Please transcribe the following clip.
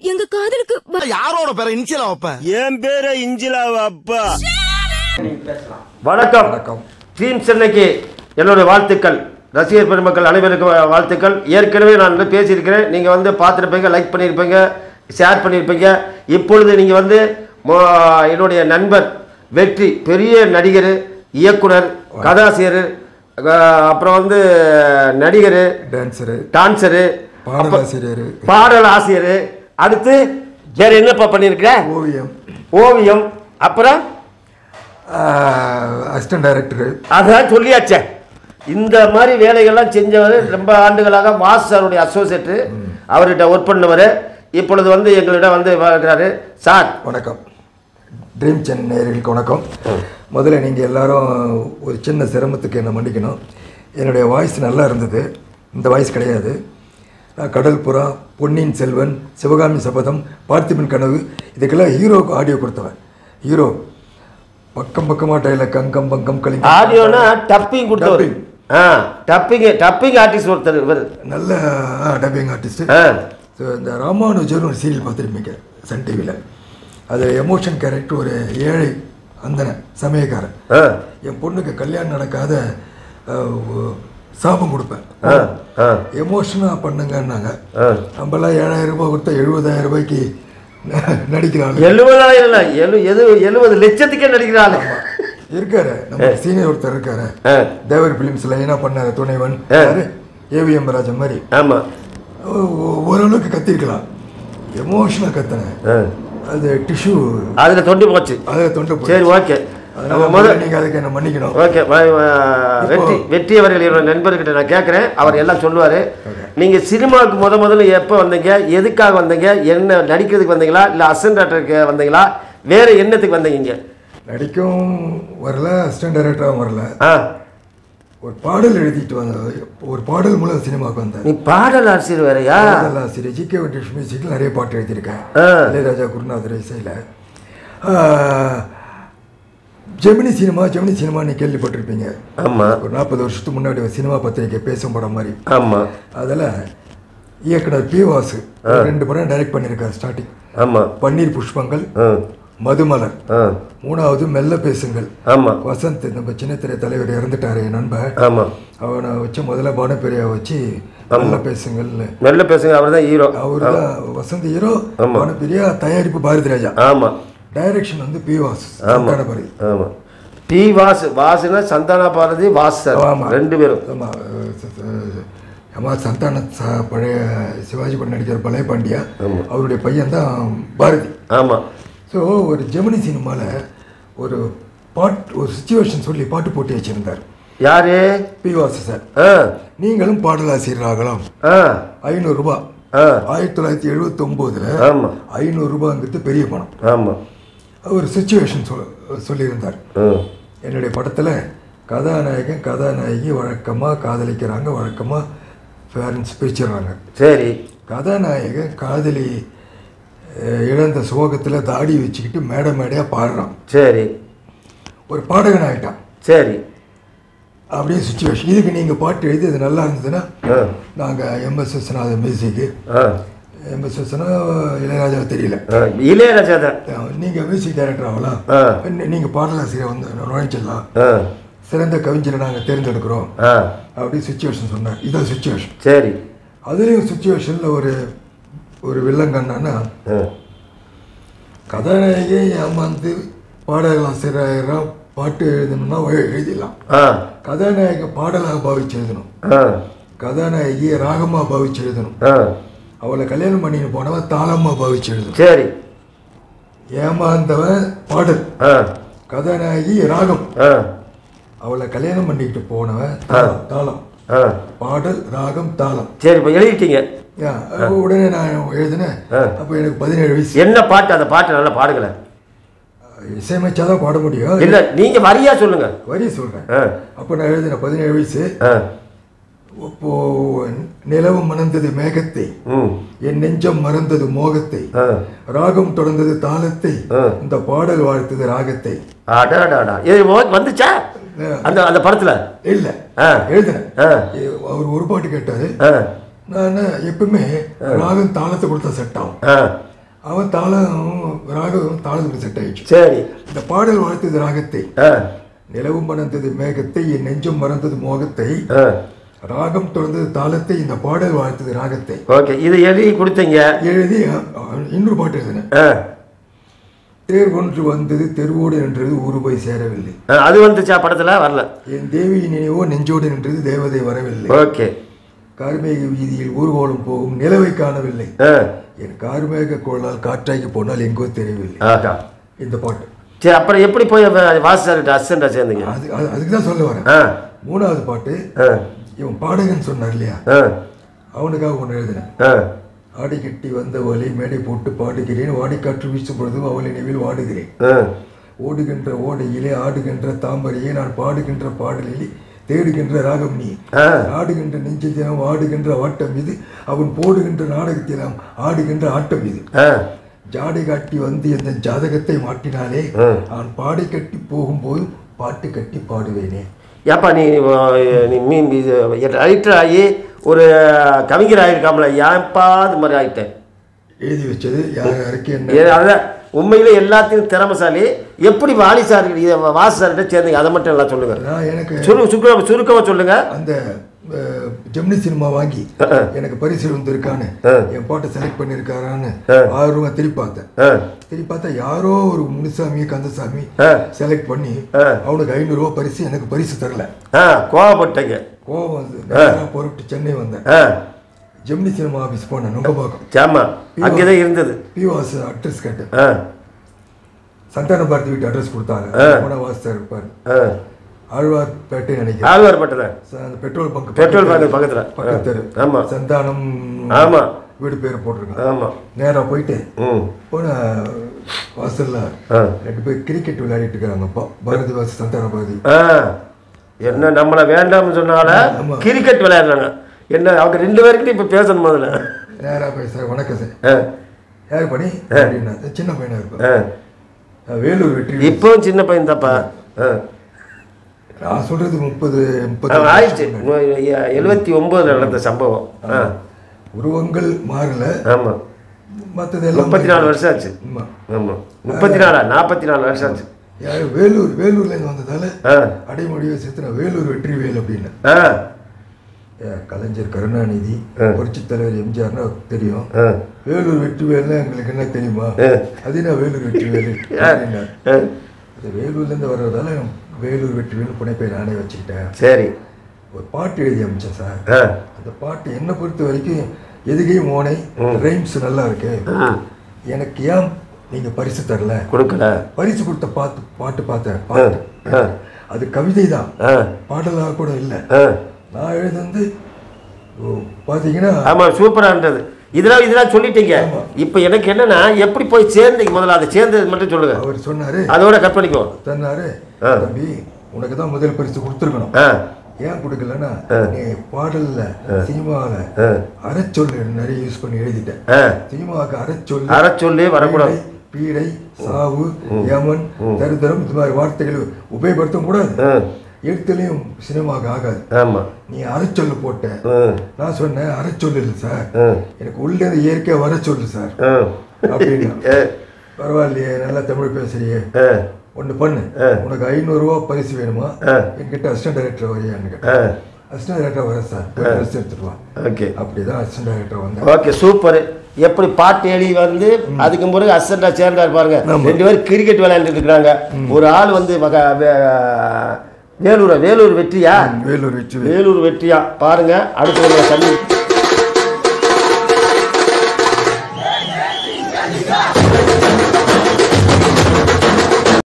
எங்க காதலுக்கு வ- யாரோட பேர இனிஷியலா வைப்பேன் என் பேரு இஞ்சிலாவ அப்பா வணக்கம் வணக்கம் டீம் சென்னைக்கு என்னுடைய வாழ்த்துக்கள் ரசிகர் பெருமக்கள் அனைவருக்கும் வா- வாழ்த்துக்கள் ஏற்கனவே நான் வந்து பேசியிருக்கிறேன் நீங்கள் வந்து பார்த்துருப்பீங்க லைக் பண்ணியிருப்பீங்க ஷேர் பண்ணியிருப்பீங்க இப்பொழுது நீங்கள் வந்து மோ- என்னுடைய நண்பர் வெற்றி பெரிய நடிகர் இயக்குனர் கதாசிரியர் அஹ், அப்புறம் வந்து நடிகர் டான்ஸரு டான்சரு பாடலாசிரியர் பாடல் ஆசிரியர் அடுத்து வேற என்னப்பா பண்ணியிருக்கிற ஓவியம் ஓவியம் அப்புறம் அசிஸ்டன்ட் டைரக்டரு அதான் சொல்லியாச்சே இந்த மாதிரி வேலைகள்லாம் செஞ்சவர் ரொம்ப ஆண்டுகளாக வாஸ் சாருடைய அசோசியேட்டு அவர்கிட்ட ஒர்க் பண்ணவர் இப்பொழுது வந்து எங்களிடம் வந்து இருக்கிறாரு சார் வணக்கம் ட்ரீம் சென்னை நேயர்களுக்கு வணக்கம் முதல்ல நீங்கள் எல்லாரும் ஒரு சின்ன சிரமத்துக்கு என்னை மன்னிக்கணும் என்னுடைய வாய்ஸ் நல்லா இருந்தது இந்த வாய்ஸ் கிடையாது நான் கடல் புறா பொன்னியின் செல்வன் சிவகாமி சபதம் பார்த்திபன் கனவு இதுக்கெல்லாம் ஹீரோவுக்கு ஆடியோ கொடுத்தவன் ஹீரோ பக்கம் பக்கமாக டைலாக் அங்கம் பங்கம் கலிங்க ஆடியோனா டப்பிங் கொடுத்தவர் Dubbing. ஆ டப்பிங் டப்பிங் ஆர்டிஸ்ட் ஒருத்தர் இவர் நல்ல டப்பிங் ஆர்டிஸ்ட்டு ஆ ஸோ இந்த ராமானுஜர்னு ஒரு சீரியல் பார்த்துருப்பீங்க சன் டிவியில் அது எமோஷன் கேரக்டர் ஒரு ஏழை அந்தன சமயக்காரன் ஆ என் பொண்ணுக்கு கல்யாணம் நடக்காத அஹ், ஒ- சாபம் கொடுப்பேன் ஆ ஆ எமோஷனாக பண்ணுங்கன்னாங்க ஆ நம்மளாம் ஏழாயிரம் ரூபாய் கொடுத்தா எழுபதாயிரம் ரூபாய்க்கு ந- நடிக்கிறாங்க எழுபதாயிரம் இல்லை எழு எது எழுபது லட்சத்துக்கே நடிக்கிறாள் இருக்காரு நம்ம சீனியர் ஒருத்தர் இருக்காரு ஆ தேவர் பிலிம்ஸில் என்ன பண்ணாரு துணைவன் ஆ. ஏவிஎம் ராஜன் மாதிரி ஆமாம் ஓ- ஓ- ஓரளவுக்கு கத்திருக்கலாம் எமோஷனாக கத்தினேன் ஆ அது டிஷ்யூ அதில் தொண்டி போச்சு அதில் தொண்டை போய் சரி ஓகே அதனால முதல் முதல்ல நீங்கள் அதுக்கு என்ன மன்னிக்கணும் ஓகே வ- வ- வெற்றி வெற்றி அவர்கள் என்னோட நண்பர்கிட்ட நான் கேட்குறேன் அவர் எல்லாம் சொல்லுவார் நீங்கள் சினிமாவுக்கு முத முதல்ல எப்போ வந்தீங்க எதுக்காக வந்தீங்க என்ன நடிக்கிறதுக்கு வந்தீங்களா இல்லை அசன் டாக்டருக்கு வந்தீங்களா வேற என்னத்துக்கு வந்தீங்க இங்க? நடிக்கவும் வரல அசிஸ்டன்ட் டைரக்டராகவும் வரல ஆ ஒரு பாடல் எழுதிட்டு வந்த ஒரு பாடல் மூலம் சினிமாவுக்கு வந்தேன் நீ பாடல் ஆசிரியர் வேறயா பாடல் ஆசிரியர் ஜி கே வெங்கடேஷ் மியூசிக்கில் நிறைய பாட்டு எழுதியிருக்கேன் ஆ. இளையராஜா குருநாதர் இசையில் ஜெமினி சினிமா ஜெமினி சினிமா நீ கேள்விப்பட்டிருப்பீங்க ஆமாம் ஒரு நாற்பது வருஷத்துக்கு முன்னாடி ஒரு சினிமா பத்திரிக்கை பேசும் படம் மாதிரி ஆமாம் அதில் இயக்குனர் பி வாசு ரெண்டு படம் டைரக்ட் பண்ணியிருக்காரு ஸ்டார்டிங் ஆமாம் பன்னீர் புஷ்பங்கள் ஆ மதுமலர் ஆ மூணாவது மெல்ல பேசுங்கள் ஆமாம் வசந்த் நம்ம சின்னத்திரை தலைவர் இறந்துட்டாரு என் நண்பன் ஆமாம் அவனை வச்சு முதல்ல பானப்பெரியா வச்சு மெல்ல பேசுங்கள்னு மெல்ல பேசுங்க அவர் தான் ஹீரோ அவரு தான் வசந்த் ஹீரோ பானப்பெரியா தயாரிப்பு பாரதி ராஜா ஆமாம் டைரக்ஷன் வந்து பி வாஸ் ஆமாம் சந்தான பாரதி ஆமாம் பி வாசு வாசுனா சந்தான பாரதி வாஸ் சார் ஆமா. ரெண்டு பேரும் ஆமா ஆமா சந்தான ச- பழைய சிவாஜி படம் நடிக்கிற பழைய பாண்டியா அவருடைய பையன் தான் பாரதி ஆமாம் ஸோ ஒரு ஜெமினி சினிமாவில் ஒரு பாட் ஒரு சுச்சுவேஷன் சொல்லி பாட்டு போட்டி வச்சிருந்தார் யாரு பி வாசு சார் ஆ நீங்களும் பாடலாசிரியர் ஆகலாம் ஆ ஐநூறுரூபா ஆ ஆயிரத்தி தொள்ளாயிரத்தி எழுபத்தி ஒம்போதில் ஆமாம் ஐநூறுரூபாங்கிறது பெரிய பணம் ஆமாம் ஒரு சுச்சுவேஷன் சொல் சொல்லியிருந்தார் ம் என்னுடைய படத்தில் கதாநாயகன் கதாநாயகி வழக்கமாக காதலிக்கிறாங்க வழக்கமாக பேரண்ட்ஸ் பிரிச்சிடுறாங்க சரி கதாநாயகன் காதலி அஹ், இழந்த சோகத்தில் தாடி வச்சுக்கிட்டு மேடை மேடையாக பாடுறான் சரி ஒரு பாடகன் ஆகிட்டான் சரி அப்படியே சுச்சுவேஷன் இதுக்கு நீங்கள் பாட்டு எழுதி அது நல்லா இருந்ததுன்னா ஆ நாங்கள் எம்எஸ் விஸ்வநாதன் மியூசிக்கு ஆ எம்எஸ் விஸ்வனா இளையராஜா தெரியல ஆ, இளையராஜா தான் நீங்கள் மியூசிக் டைரக்டர் ஆகலாம் ஆ. நீங்கள் பாடலாசிரியர் வந்து நுழைச்சிடலாம் ஆ சிறந்த கவிஞரை நாங்கள் தேர்ந்தெடுக்கிறோம் ஆ அப்படி சுச்சுவேஷன் சொன்னார் இதான் சுச்சுவேஷன் சரி அதுலேயும் சுச்சுவேஷனில் ஒரு ஒரு வில்லங்கண்ணான்னா ஆ கதாநாயகி ஏமாந்து பாடலாசிரியராக பாட்டு எழுதணும்னா வ- எழுதிடலாம் ஆ கதாநாயக பாடலாக பாவிச்சு எழுதணும் ஆ கதாநாயகியை ராகமாக பாவிச்சு எழுதணும் ஆ அவளை கல்யாணம் பண்ணின்னு போனவன் தாளமாக பாவிச்சு எழுதணும் சரி ஏமாந்தவன் பாடல் ஆ கதாநாயகி ராகம் ஆ அவளை கல்யாணம் பண்ணிக்கிட்டு போனவன் தாளம் தாளம் ஆ பாடல் ராகம் தாளம் சரி இப்போ எழுதிட்டீங்க யா, உடனே நான் எழுதினேன் ஆ. அப்போ எனக்கு பதினேழு வயசு என்ன பாட்டு அந்த பாட்டு நல்லா பாடுங்களேன் இசையமைச்சாதான் பாட முடியும் இல்ல நீங்க வரியா சொல்லுங்க வரி சொல்கிறேன் ஆ அப்போ நான் எழுதின பதினேழு வயசு ஆ இப்போ நிலவு மணந்தது மேகத்தை ம் என் நெஞ்சம் மறந்தது மோகத்தை ஆ ராகம் தொடர்ந்தது தாளத்தை ஆ. இந்த பாடல் வாழ்த்தது ராகத்தை அடாடாடா இது ஓ- வந்துச்சா அந்த அந்த படத்துல இல்ல ஆ. எழுதினேன் ஆ எ- அவர் ஒரு பாட்டு கேட்டாரு ஆ நான் எப்பவுமே ராகம் தாளத்தை கொடுத்தா செட் ஆகும் ஆ அவன் தாளம் ராகம் தாளத்துக்கு செட் ஆயிடுச்சு சரி இந்த பாடல் வாழ்த்தது ராகத்தை ஆ நிலவும் மறந்தது மேகத்தை என் நெஞ்சம் மறந்தது மோகத்தை ஆ ராகம் தொடர்ந்தது தாளத்தை இந்த பாடல் வாழ்த்தது ராகத்தை ஓகே இது எழுதி கொடுத்தீங்க எழுதி அ- அ- இன்னொரு பாட்டு எழுதினேன் ஆ தேர் ஒன்று வந்தது தெருவோடு நின்றது ஊரு போய் சேரவில்லை ஆ, அது வந்துச்சா படத்தில் வரல என் தேவியின் நினைவோ நெஞ்சோடு நின்றது தேவதை வரவில்லை ஓகே கார்மேக வீதியில் ஊர்வலம் போகும் நிலவை காணவில்லை ஆ என் கார்மேக கோளால் காற்றாகி போனால் எங்கோ தெரியவில்லை ஆஹா இந்த பாட்டு சரி அப்புறம் எப்படி போய் வாசிச்சார்கிட்ட அசிஸ்டண்டாக சேர்ந்தீங்க அது அது- அதுக்கு தான் சொல்ல வரேன் ஆ மூணாவது பாட்டு ஆ இவன் பாடகன் சொன்னார் இல்லையா ஆ அவனுக்காக ஒன்று எழுதினேன் ஆ ஆடி கட்டி வந்த வலி மேடை போட்டு பாடுகிறேன் வாடிக்காற்று வீசும் பொழுதும் அவள் நினைவில் வாடுகிறேன் ஆ ஓடுகின்ற ஓடையிலே ஆடுகின்ற தாமரையே நான் பாடுகின்ற பாடலிலே தேடுகின்ற ராகம் நீ ஆ. ஆடுகின்ற நெஞ்சில் தினம் ஆடுகின்ற ஆட்டம் இது அவன் போடுகின்ற நாடகத்திலம் ஆடுகின்ற ஆட்டம் இது ஆ ஜாடை காட்டி வந்து எந்த ஜாதகத்தை மாட்டினாலே நான் பாடை கட்டி போகும்போது பாட்டு கட்டி பாடுவேனே ஏப்பா நீ அஹ், நீ மீன் இது ரைட்டர் ஆகி ஒரு கவிஞர் ஆகிருக்காமல ஏன்ப்பா இது மாதிரி ஆகிட்டேன் எழுதி வச்சது யார் யாருக்கு என்ன ஏ- அதான் உண்மையிலே எல்லாத்தையும் திறமசாலி எப்படி வாலி சார் இதை வாசி சார்கிட்ட சேர்ந்தீங்க அதை மட்டும் எல்லாம் சொல்லுங்க நான் எனக்கு சுரு சுருக்க சுருக்கமாக சொல்லுங்க அந்த அஹ், ஜெமினி சினிமா வாங்கி எனக்கு பரிசு வந்திருக்கான்னு என் பாட்டை செலக்ட் பண்ணியிருக்காரான்னு ஆர்வமா திருப்பி பார்த்தேன் ஆ திருப்பி பார்த்தா யாரோ ஒரு முனுசாமி கந்தசாமி ஆ. செலக்ட் பண்ணி அவனுக்கு ஐநூறுரூவா பரிசு எனக்கு பரிசு தரல ஆ கோவப்பட்டீங்க கோவம் வந்து நேரா புறப்பட்டு சென்னை வந்தேன் ஆ ஜெமினி சினிமா ஆஃபீஸ் போனேன் நுங்கம்பாக்கம் சாமா அங்கே தான் இருந்தது பிவாஸ் அட்ரஸ் கேட்டேன் ஆ சந்தான பாரதி வீட்டு அட்ரஸ் கொடுத்தாங்க போன வாசர் இருப்பார் ஆ ஆழ்வார்பேட்டை நினைக்கிறேன் ஆழ்வார்பட்டல ச- அந்த பெட்ரோல் பங்க் பெட்ரோல் பங்க் பக்கத்துல. பக்கத்து ஆமா. சந்தானம் ஆமா. வீடு பேர் போட்டிருக்காங்க ஆமாம் நேரா போயிட்டு ம் போன வாசல்ல ஆ ரெண்டு பேர் கிரிக்கெட் விளையாடிட்டு இருக்காங்க பா- பாரதி வாசி சந்தான பாரதி ஆ என்ன நம்மளை வேண்டாம்னு சொன்னால ஆமா. கிரிக்கெட் விளையாடுறாங்க என்ன அவங்க ரெண்டு பேருக்கிட்டையும் இப்போ பேசணும் முதல்ல நேரா போய் சார் வணக்கம் சார் ஆ யார் பண்ணி அப்படின்னா சின்ன பையனா இருப்பேன் ஆ நான் வேலூர் வெற்றி இப்போவும் சின்ன பையன் தாப்பா ஆ நான் சொல்றது முப்பது ஆ, முப்பது ஆயிடுச்சு எழுபத்தி ஒம்போதில் நடந்த சம்பவம் ஆ உருவங்கள் மாறல ஆமாம் மற்றது எல்லாம் முப்பத்தி நாலு வருஷம் ஆச்சு ஆமா ஆமாம் முப்பத்தி நாலா நாற்பத்தி நாலு வருஷம் ஆச்சு யார் வேலூர் வேலூர்ல இருந்து வந்ததால ஆ அடைமொழியை சேர்த்து நான் வேலூர் வெற்றி வேல் அப்படின்னு ஆ ஏ, கலைஞர் கருணாநிதி புரட்சித் தலைவர் எம்ஜிஆர்னா தெரியும் ஆ வேலூர் வெற்றி வேல்னா எங்களுக்கு என்ன தெரியுமா அது என்ன வேலூர் வெற்றி வேலு அப்படின்னா ஆ. அது வேலூர்லேருந்து வர்றதால வேலூர் வெற்றி வேலு புனைப்பை நானே வச்சுக்கிட்டேன் சரி ஒரு பாட்டு எழுதி அமைச்சேன் சார் ஆ அந்த பாட்டு என்னை பொறுத்த வரைக்கும் எதுகை மோனை ரைம்ஸ் நல்லா இருக்கு ஆ எனக்கு ஏன் நீங்க பரிசு தரல கொடுக்கல பரிசு கொடுத்த பாட்டு பாட்டு பார்த்தேன் பாட்டு ஆ அது கவிதை தான் ஆ பாடலாக கூட இல்லை ஆ நான் எழுது வந்து பார்த்தீங்கன்னா ஆமாம் சூப்பராக இருந்தது இதெல்லாம் இதெல்லாம் சொல்லிட்டீங்க ஆமா. இப்போ எனக்கு என்னன்னா எப்படி போய் சேர்ந்தீங்க முதல்ல அதை சேர்ந்தது மட்டும் சொல்லுங்க அவர் சொன்னாரு அதோட கட் பண்ணிக்கோ தன்னாரு ஆ. தம்பி உனக்கு தான் முதல் பரிசு கொடுத்துருக்கணும் ஆ ஏன் கொடுக்கலன்னா நீ பாடல்ல சினிமாவில் அரைச்சொல் நிறைய யூஸ் பண்ணி எழுதிட்டேன் ஆ சினிமாவுக்கு அரைச்சொல் அரை சொல்லி வரக்கூடாது பீடை, பீடை சாவு யமன் தரித்திரம் இது மாதிரி வார்த்தைகள் உபயோகப்படுத்த கூடாது ஆ எழுத்துலையும் சினிமாவுக்கு ஆகாது ஆமாம் நீ அரைச்சொல்லு போட்ட ஆ நான் சொன்னேன் அரைச்சொல் இல்லை சார் ஆ எனக்கு உள்ளே இருந்து இயற்கையாக வர சொல்லு சார் ஆ அப்படின்னா ஆ பரவாயில்லையே நல்லா தமிழ் பேசுறியே ஆ ஒன்று பண்ணு உனக்கு ஐநூறுரூவா பரிசு வேணுமா என்கிட்ட அசிஸ்டன்ட் டைரக்டர் வரையான்னு கேட்டேன் அசிஸ்டன்ட் டைரக்டர் வரேன் சார் போய் ட்ரெஸ் எடுத்துட்டு வா ஓகே அப்படிதான் அசிஸ்டன்ட் டைரக்டர் வந்தேன் ஓகே சூப்பர் எப்படி பாட்டு எழுதி வந்து அதுக்கு பிறகு அசண்டா சேர்ந்தார் பாருங்க ரெண்டு பேரும் கிரிக்கெட் விளையாண்டுட்டு இருக்கிறாங்க ஒரு ஆள் வந்து மக- வே- வேலூர் வேலூர் வெற்றியா வேலூர் வச்சு வேலூர் வெற்றியா பாருங்க அடுத்து ஒரு சந்தி